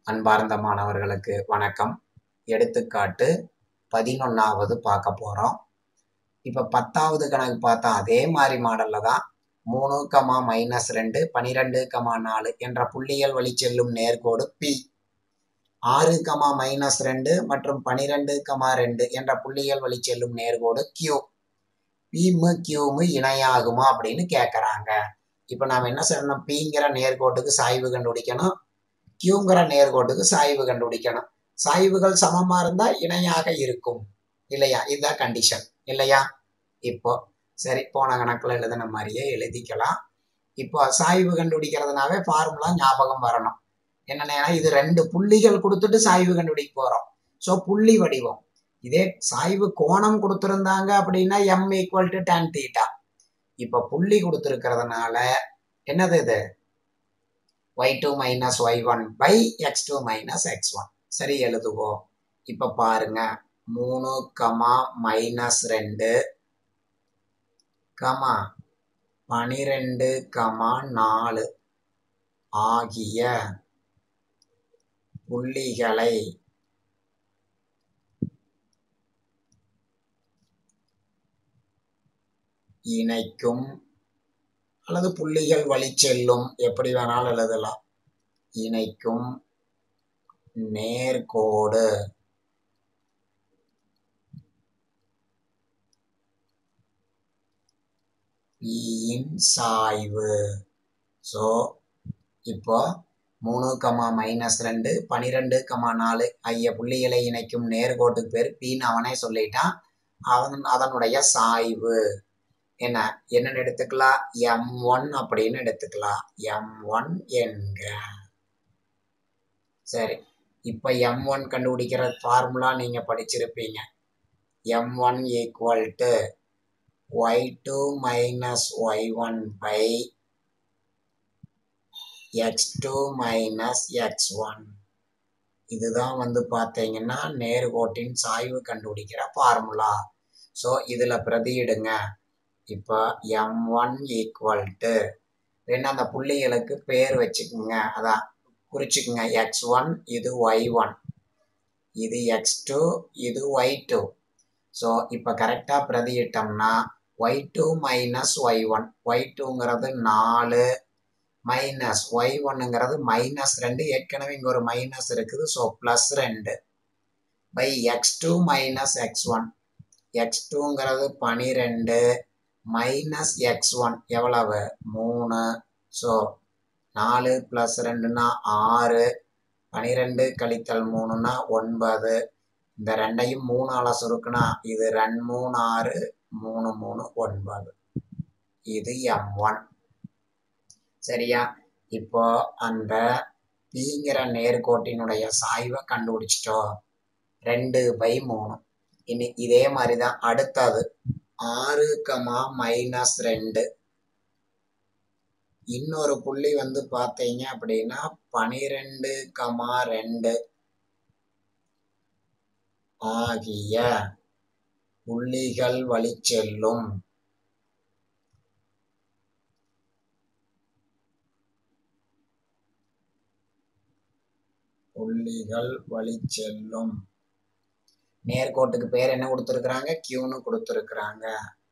அன்பார்ந்த மாணவர்களுக்கு வணக்கம் எடுத்துக்காட்டு பதினொன்றாவது பார்க்க போகிறோம் இப்போ பத்தாவது கணக்கு பார்த்தா அதே மாதிரி மாடலில் தான் மூணு கமா மைனஸ் ரெண்டு பனிரெண்டு கமா நாலு என்ற புள்ளிகள் வழி செல்லும் நேர்கோடு பி ஆறு கமா மைனஸ் ரெண்டு மற்றும் பனிரெண்டு கமா ரெண்டு என்ற புள்ளிகள் வழி செல்லும் நேர்கோடு கியூ பிமு கியூமு இணையாகுமா அப்படின்னு கேட்குறாங்க இப்போ நாம் என்ன செய்யணும் பிங்கிற நேர்கோட்டுக்கு சாய்வு கண்டுபிடிக்கணும் கியூங்கிற நேர்கோட்டுக்கு சாய்வு கண்டுபிடிக்கணும் சாய்வுகள் சமமா இருந்தா இணையாக இருக்கும் இல்லையா இதுதான் கண்டிஷன் இல்லையா இப்போ சரி போன கணக்குல எழுதின மாதிரியே எழுதிக்கலாம் இப்போ சாய்வு கண்டுபிடிக்கிறதுனாவே ஃபார்முலா ஞாபகம் வரணும் என்னன்னா இது ரெண்டு புள்ளிகள் கொடுத்துட்டு சாய்வு கண்டுபிடிக்க போறோம் ஸோ புள்ளி வடிவம் இதே சாய்வு கோணம் கொடுத்துருந்தாங்க அப்படின்னா M equal to tan theta இப்போ புள்ளி கொடுத்துருக்கிறதுனால என்னது இது Y two minus Y one by X two minus X one சரி எழுதுவோம் இப்போ பாருங்க மூணு கமா மைனஸ் ரெண்டு கமா பனிரெண்டு கமா நாலு ஆகிய புள்ளிகளை இணைக்கும் அல்லது புள்ளிகள் வழி செல்லும் எப்படி வேணாலும் எழுதலாம் இணைக்கும் நேர்கோடு பியின் சாய்வு ஸோ இப்போ மூணு கமா மைனஸ் ரெண்டு பனிரெண்டு கமா நாலு ஐய புள்ளிகளை இணைக்கும் நேர்கோட்டுக்கு பேர் பின்னு அவனே சொல்லிட்டான் அவன் அதனுடைய சாய்வு என்ன என்னன்னு எடுத்துக்கலாம் எம் ஒன் அப்படின்னு எடுத்துக்கலாம் எம் ஒன் என்க சரி இப்போ எம் ஒன் கண்டுபிடிக்கிற ஃபார்முலா நீங்கள் படிச்சிருப்பீங்க M one equal to Y two minus Y one by X two minus X one இதுதான் வந்து பார்த்தீங்கன்னா நேர்கோட்டின் சாய்வு கண்டுபிடிக்கிற ஃபார்முலா ஸோ இதில் பிரதியிடுங்க இப்போ எம் ஒன் ஈக்குவல் டு வேணா அந்த புள்ளிகளுக்கு பேர் வச்சுக்கோங்க அதான் குறிச்சுக்குங்க எக்ஸ் ஒன் இது ஒய் ஒன் இது எக்ஸ் டூ இது ஒய் டூ ஸோ இப்போ கரெக்டாக பிரதியிட்டோம்னா Y two minus Y one Y டூங்கிறது நாலு மைனஸ் ஒய் ஒன்னுங்கிறது மைனஸ் ரெண்டு ஏற்கனவே இங்கே ஒரு மைனஸ் இருக்குது ஸோ ப்ளஸ் ரெண்டு by X two minus X one X டூங்கிறது பனிரெண்டு மைனஸ் எக்ஸ் ஒன் எவ்வளவு மூணு ஸோ நாலு ப்ளஸ் ரெண்டுனா ஆறு பனிரெண்டு கழித்தல் மூணுனா ஒன்பது இந்த ரெண்டையும் மூணால சுருக்குனா இது ரெண்டு மூணு ஆறு மூணு மூணு ஒன்பது இது எம் ஒன் சரியா இப்போ அந்த பிங்கிற நேர்கோட்டினுடைய சாய்வை கண்டுபிடிச்சிட்டோம் ரெண்டு பை மூணு இனி இதே மாதிரி தான் அடுத்தது ஆறு கமா மைனஸ் ரெண்டு இன்னொரு புள்ளி வந்து பார்த்தீங்க அப்படின்னா பனிரெண்டு கமா ரெண்டு ஆகிய புள்ளிகள் வழி செல்லும் புள்ளிகள் வழி செல்லும் நேர்கோட்டுக்கு பேர் என்ன கொடுத்துருக்குறாங்க கியூன்னு கொடுத்துருக்குறாங்க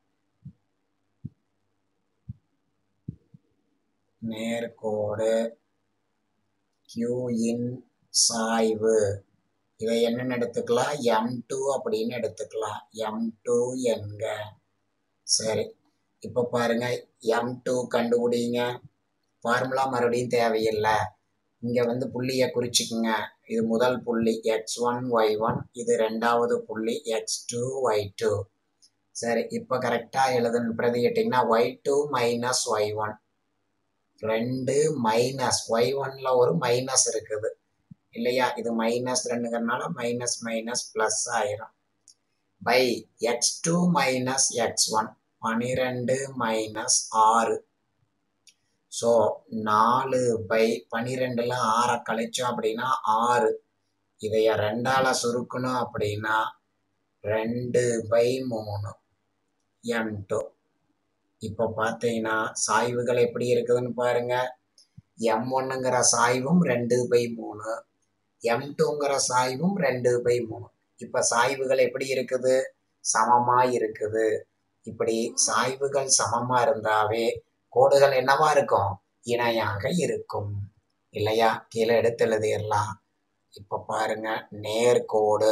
நேர்கோடு கியூயின் சாய்வு இதை என்னன்னு எடுத்துக்கலாம் எம் டூ அப்படின்னு எடுத்துக்கலாம் எம் டூ என்க சரி இப்போ பாருங்க எம் டூ கண்டுபிடிங்க ஃபார்முலா மறுபடியும் தேவையில்லை இங்கே வந்து புள்ளியை குறிச்சிக்குங்க இது முதல் புள்ளி எக்ஸ் ஒன் ஒய் ஒன் இது ரெண்டாவது புள்ளி எக்ஸ் டூ ஒய் டூ சரி இப்போ கரெக்டாக எழுதுன்னு பிரதிக்கிட்டிங்கன்னா Y two minus Y one ரெண்டு மைனஸ் ஒய் ஒன்ல ஒரு மைனஸ் இருக்குது இல்லையா இது மைனஸ் ரெண்டுங்கிறனால மைனஸ் மைனஸ் ப்ளஸ் ஆயிரும் by X two minus X one பனிரெண்டு மைனஸ் ஆறு ஸோ நாலு பை பனிரெண்டுல ஆறை கழிச்சோம் அப்படின்னா ஆறு இதைய ரெண்டால சுருக்கணும் அப்படின்னா ரெண்டு பை மூணு எம் டூ இப்போ பார்த்தீங்கன்னா சாய்வுகள் எப்படி இருக்குதுன்னு பாருங்க எம் ஒன்னுங்கிற சாய்வும் ரெண்டு பை மூணு எம் டூங்கிற சாய்வும் ரெண்டு பை மூணு இப்ப சாய்வுகள் எப்படி இருக்குது சமமா இருக்குது இப்படி சாய்வுகள் சமமா இருந்தாவே கோடுகள் என்னவா இருக்கும் இணையாக இருக்கும் இல்லையா கீழே எடுத்து எழுதிடலாம் இப்ப பாருங்க நேர்கோடு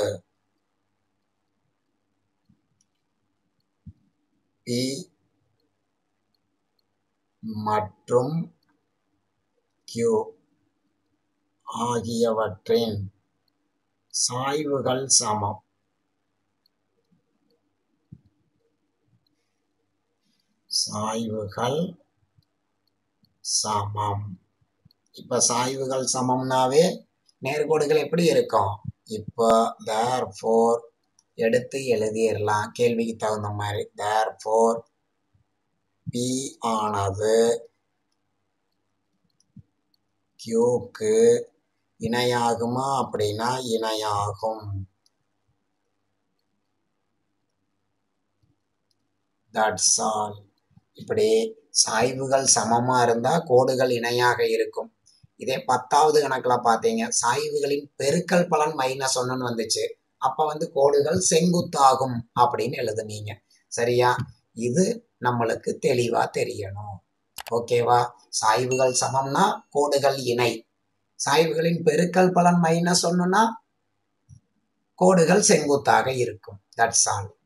பி மற்றும் கியூ ஆகியவற்றின் சாய்வுகள் சமம் சாய்வுகள் சமம் இப்ப சாய்வுகள் சமம்னாவே நேர்கோடுகள் எப்படி இருக்கும் இப்போ தேர் ஃபோர் எடுத்து எழுதிடலாம் கேள்விக்கு தகுந்த மாதிரி தேர் ஃபோர் பி ஆனது கியூக்கு இணையாகுமா அப்படின்னா இணையாகும் தட்ஸ் ஆல் இப்படி சாய்வுகள் சமமா இருந்தா கோடுகள் இணையாக இருக்கும் இதே பத்தாவது கணக்குல பாத்தீங்க சாய்வுகளின் பெருக்கல் பலன் மைனஸ் ஒன்னுன்னு வந்துச்சு அப்ப வந்து கோடுகள் செங்குத்தாகும் அப்படின்னு எழுதுனீங்க சரியா இது நம்மளுக்கு தெளிவா தெரியணும் ஓகேவா சாய்வுகள் சமம்னா கோடுகள் இணை சாய்வுகளின் பெருக்கல் பலன் மைனஸ் ஒன்னுனா கோடுகள் செங்குத்தாக இருக்கும் தட்ஸ் ஆல்